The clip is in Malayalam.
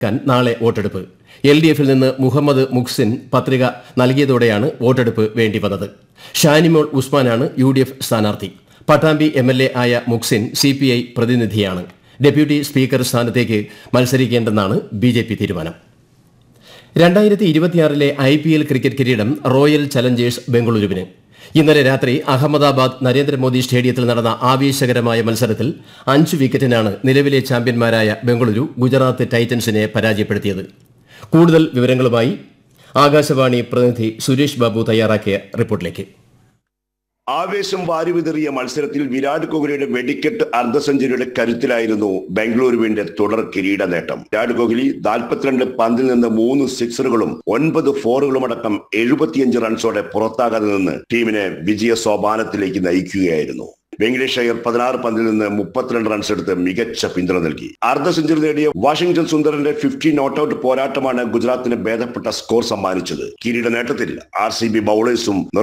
ക്കാൻ നാളെ വോട്ടെടുപ്പ് എൽ ഡി എഫിൽ നിന്ന് മുഹമ്മദ് മുഹ്സിൻ പത്രിക നൽകിയതോടെയാണ് വോട്ടെടുപ്പ് വേണ്ടിവന്നത് ഷാനിമോൾ ഉസ്മാനാണ് യു ഡി എഫ് സ്ഥാനാർത്ഥി പട്ടാമ്പി എം എൽ എ ആയ മുഹ്സിൻ സി പി ഐ പ്രതിനിധിയാണ് ഡെപ്യൂട്ടി സ്പീക്കർ സ്ഥാനത്തേക്ക് മത്സരിക്കേണ്ടെന്നാണ് ബി ജെ പി തീരുമാനം രണ്ടായിരത്തി ഇരുപത്തിയാറിലെ ഐ പി എൽ ക്രിക്കറ്റ് കിരീടം റോയൽ ചലഞ്ചേഴ്സ് ബംഗളൂരുവിന് ഇന്നലെ രാത്രി അഹമ്മദാബാദ് നരേന്ദ്രമോദി സ്റ്റേഡിയത്തിൽ നടന്ന ആവേശകരമായ മത്സരത്തിൽ അഞ്ച് വിക്കറ്റിനാണ് നിലവിലെ ചാമ്പ്യന്മാരായ ബംഗളൂരു ഗുജറാത്ത് ടൈറ്റൻസിനെ പരാജയപ്പെടുത്തിയത് കൂടുതൽ വിവരങ്ങളുമായി ആകാശവാണി പ്രതിനിധി സുരേഷ് ബാബു തയ്യാറാക്കിയ റിപ്പോർട്ടിലേക്ക് ആവേശം വാരിവിതറിയ മത്സരത്തിൽ വിരാട് കോഹ്ലിയുടെ വെടിക്കെട്ട് അർദ്ധ സെഞ്ചുറിയുടെ കരുത്തിലായിരുന്നു ബംഗളൂരുവിന്റെ തുടർ കിരീട നേട്ടം വിരാട് കോഹ്ലി നാൽപ്പത്തിരണ്ട് പന്തിൽ നിന്ന് മൂന്ന് സിക്സറുകളും ഒൻപത് ഫോറുകളും അടക്കം എഴുപത്തിയഞ്ച് റൺസോടെ പുറത്താകാതെ നിന്ന് ടീമിനെ വിജയ സോപാനത്തിലേക്ക് നയിക്കുകയായിരുന്നു വെങ്കടേഷ് അയ്യർ പതിനാറ് പന്തിൽ നിന്ന് മുപ്പത്തിരണ്ട് റൺസ് എടുത്ത് മികച്ച പിന്തുണ നൽകി അർദ്ധ സെഞ്ചുറി നേടിയ വാഷിംഗ്ടൺ സുന്ദറിന്റെ ഫിഫ്റ്റി നോട്ട് ഔട്ട് പോരാട്ടമാണ് ഗുജറാത്തിന് ഭേദപ്പെട്ട സ്കോർ സമ്മാനിച്ചത് കിരീട നേട്ടത്തിൽ ആർ സി ബി ബൌളേഴ്സും